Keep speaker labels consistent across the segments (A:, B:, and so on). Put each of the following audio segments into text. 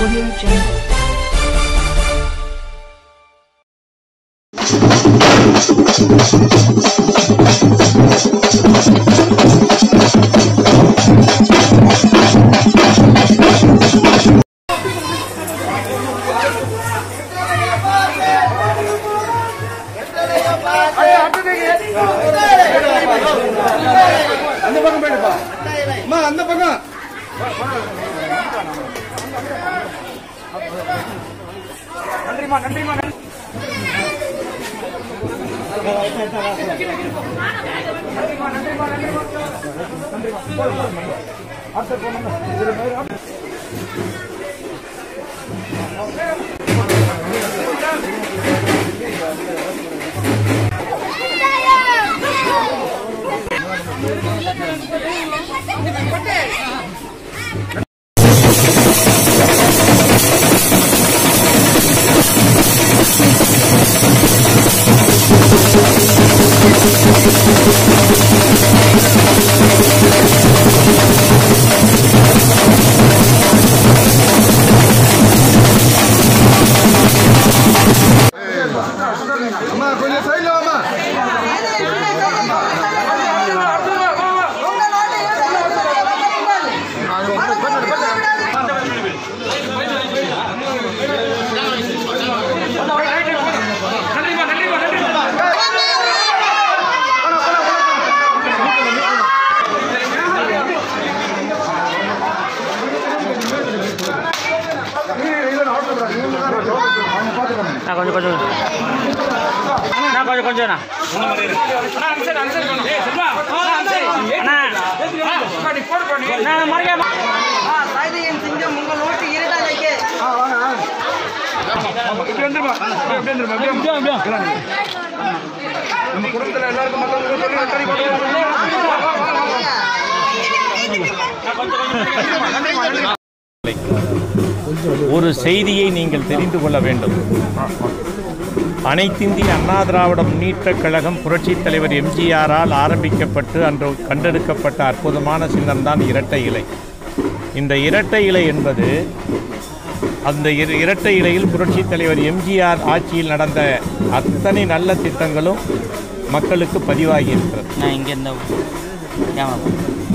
A: Audio Jungle.
B: அந்த பக்கம் போயிடுப்பா அம்மா அந்த பக்கம் நன்றிமா நன்றிமா அம்மா கொஞ்சம் சைடுல வாமா
C: நான் கொஞ்சம் கொஞ்சம் நான் கொஞ்சம் கொஞ்சம் அண்ணா. அண்ணா அண்ணா மறைக்காம
D: சாய்தியின் சிங்கம் உங்கள் நோட்டு இருடாதைக்கு
B: இப்படி வந்துருமா இப்படி வந்துருமா அப்படியே நம்ம குடும்பத்துல எல்லாருக்கும் மத்தவங்களுக்கு சொல்லி நன்றி கொடுங்க.
E: ஒரு செய்தியை நீங்கள் தெரிந்து கொள்ள வேண்டும் அனைத்திந்திய அண்ணா திராவிட முன்னேற்றக் கழகம் புரட்சித் தலைவர் எம்ஜிஆரால் ஆரம்பிக்கப்பட்டு அன்று கண்டெடுக்கப்பட்ட அற்புதமான சின்னம்தான் இரட்டை இலை இந்த இரட்டை இலை என்பது அந்த இர- இரட்டை இலையில் புரட்சித் தலைவர் எம்ஜிஆர் ஆட்சியில் நடந்த அத்தனை நல்ல திட்டங்களும் மக்களுக்கு பதிவாகி இருக்கிறது
C: நான் இங்கே இருந்த கேமரா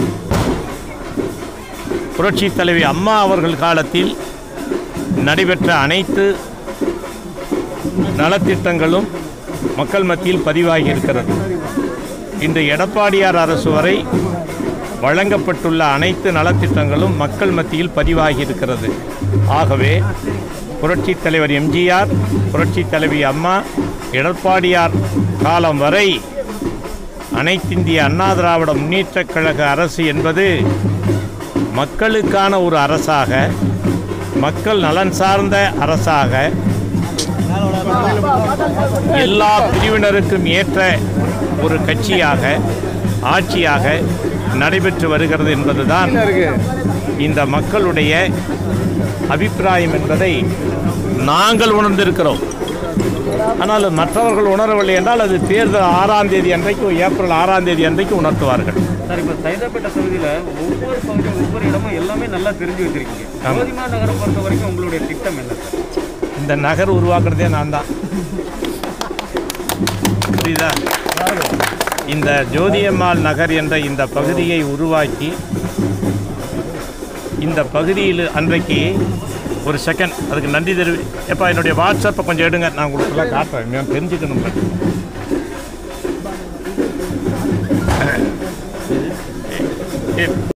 E: புரட்சி தலைவி அம்மா அவர்கள் காலத்தில் நடைபெற்ற அனைத்து நலத்திட்டங்களும் மக்கள் மத்தியில் பதிவாகி இருக்கிறது இன்று எடப்பாடியார் அரசு வரை வழங்கப்பட்டுள்ள அனைத்து நலத்திட்டங்களும் மக்கள் மத்தியில் பதிவாகி இருக்கிறது ஆகவே புரட்சி தலைவர் எம்ஜிஆர் புரட்சி தலைவி அம்மா எடப்பாடியார் காலம் வரை அனைத்திந்திய அண்ணா திராவிட முன்னேற்றக் கழக அரசு என்பது மக்களுக்கான ஒரு அரசாக மக்கள் நலன் சார்ந்த அரசாக எல்லா பிரிவினருக்கும் ஏற்ற ஒரு கட்சியாக ஆட்சியாக நடைபெற்று வருகிறது என்பதுதான் இந்த மக்களுடைய அபிப்பிராயம் என்பதை நாங்கள் உணர்ந்திருக்கிறோம் ஆனால் மற்றவர்கள் உணரவில்லை என்றால் அது தேர்தல் ஆறாம் தேதி அன்றைக்கு ஏப்ரல் ஆறாம் தேதி அன்றைக்கு உணர்த்துவார்கள்
F: சார் இப்போ சைதாப்பேட்டை தொகுதியில் ஒவ்வொரு பகுதியும் ஒவ்வொரு இடமும் எல்லாமே நல்லா தெரிஞ்சு வச்சிருக்கீங்க ஜோதிமா நகரம் பொறுத்த வரைக்கும் உங்களுடைய திட்டம் என்ன சார்
E: இந்த நகர் உருவாக்குறதே நான் தான் புரியுதா இந்த ஜோதியம்மாள் நகர் என்ற இந்த பகுதியை உருவாக்கி இந்த பகுதியில் அன்றைக்கு ஒரு செகண்ட் அதுக்கு நன்றி தெரிவி எப்பா என்னுடைய வாட்ஸ்அப்பை கொஞ்சம் எடுங்க நான் உங்களுக்கு எல்லாம் காட்டுறேன் நான் தெரிஞ்சுக்கணும் ஏ-